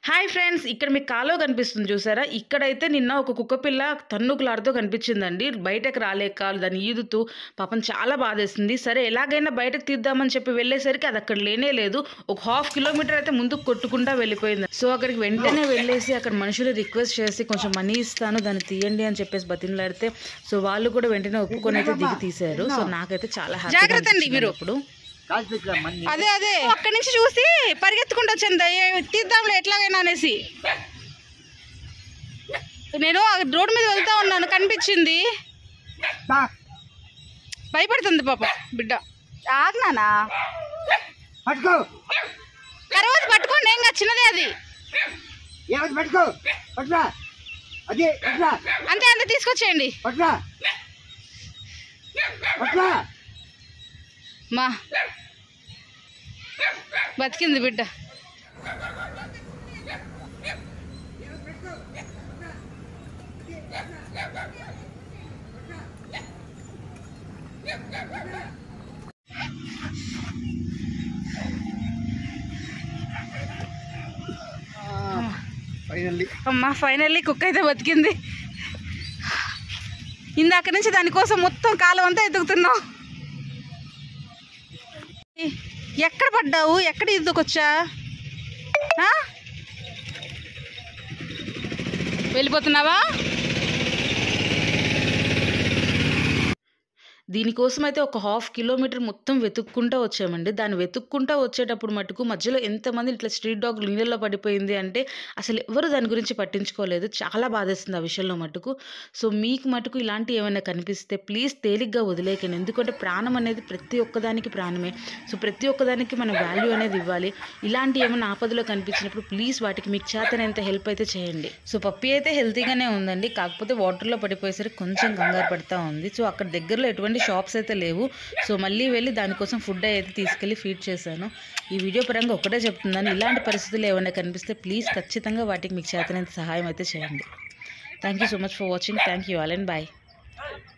Hi friends ఇక్కడ మీకు కాలో కనిపిస్తుంది చూసారా ఇక్కడైతే నిన్న ఒక కుక్క పిల్ల తన్నుకులాడుతూ కనిపించిందండి బయటకు రాలేక దాన్ని ఈదుతూ పాపం చాలా బాధేసింది సరే ఎలాగైనా బయటకు తీద్దామని చెప్పి వెళ్ళేసరికి అది అక్కడ లేనే లేదు ఒక హాఫ్ కిలోమీటర్ అయితే ముందుకు కొట్టుకుంటా వెళ్ళిపోయింది సో అక్కడికి వెంటనే వెళ్ళేసి అక్కడ మనుషులు రిక్వెస్ట్ చేసి కొంచెం మనీ ఇస్తాను దాన్ని తీయండి అని చెప్పేసి బతిమలాడితే సో వాళ్ళు కూడా వెంటనే ఒప్పుకొని అయితే దిగి తీశారు సో నాకైతే చాలా జాగ్రత్త అండి మీరు. ఇప్పుడు అదే అదే అక్కడి నుంచి చూసి పరిగెత్తుకుంటూ వచ్చింది ఏ- తీద్దాంలే ఎట్లాగైనా అనేసి నేను ఆ రోడ్డు మీద వెళ్తా ఉన్నాను కనిపించింది భయపడుతుంది పాప బిడ్డ ఆగ్నానా పట్టుకో తర్వాత పట్టుకోండి ఏం కాదు చిన్నదే అది ఏమైంది పట్టుకో పట్టురా అదే పట్టురా అంతే అంతే తీసుకొచ్చేయండి పట్టురా పట్టురా మా బతికింది బిడ్డ ఫైనల్లీ అమ్మా ఫైనల్లీ కుక్క అయితే బతికింది ఇందాక నుంచి దానికోసం మొత్తం కాలం అంతా ఎదుగుతున్నావు ఎక్కడ పడ్డావు ఎక్కడ ఇద్దుకొచ్చా ఆ? వెళ్ళిపోతున్నావా దీనికోసం అయితే ఒక హాఫ్ కిలోమీటర్ మొత్తం వెతుక్కుంటా వచ్చామండి దాన్ని వెతుక్కుంటా వచ్చేటప్పుడు మటుకు మధ్యలో ఎంతమంది ఇట్లా స్ట్రీట్ డాగ్ నీళ్ళలో పడిపోయింది అంటే అసలు ఎవరు దాని గురించి పట్టించుకోలేదు చాలా బాధేస్తుంది ఆ విషయంలో మటుకు సో మీకు మటుకు ఇలాంటి ఏమైనా కనిపిస్తే ప్లీజ్ తేలిగ్గా వదిలేకండి ఎందుకంటే ప్రాణం అనేది ప్రతి ఒక్కదానికి ప్రాణమే సో ప్రతి ఒక్కదానికి మనం వాల్యూ అనేది ఇవ్వాలి ఇలాంటి ఏమైనా ఆపదలో కనిపించినప్పుడు ప్లీజ్ వాటికి మీకు చేతనైనంత హెల్ప్ అయితే చేయండి సో పప్పి అయితే హెల్తీగానే ఉందండి కాకపోతే వాటర్లో పడిపోయేసరికి కొంచెం కంగారు పడతా ఉంది సో అక్కడ దగ్గరలో ఎటువంటి షాప్స్ అయితే లేవు సో మళ్ళీ వెళ్ళి దానికోసం ఫుడ్ అయితే తీసుకెళ్ళి ఫీడ్ చేశాను ఈ వీడియో పరంగా ఒకటే చెప్తున్నాను ఇలాంటి పరిస్థితులు ఏమైనా కనిపిస్తే ప్లీజ్ ఖచ్చితంగా వాటికి మీకు చేతనైనంత సహాయం అయితే చేయండి thank you so much for watching thank you all and bye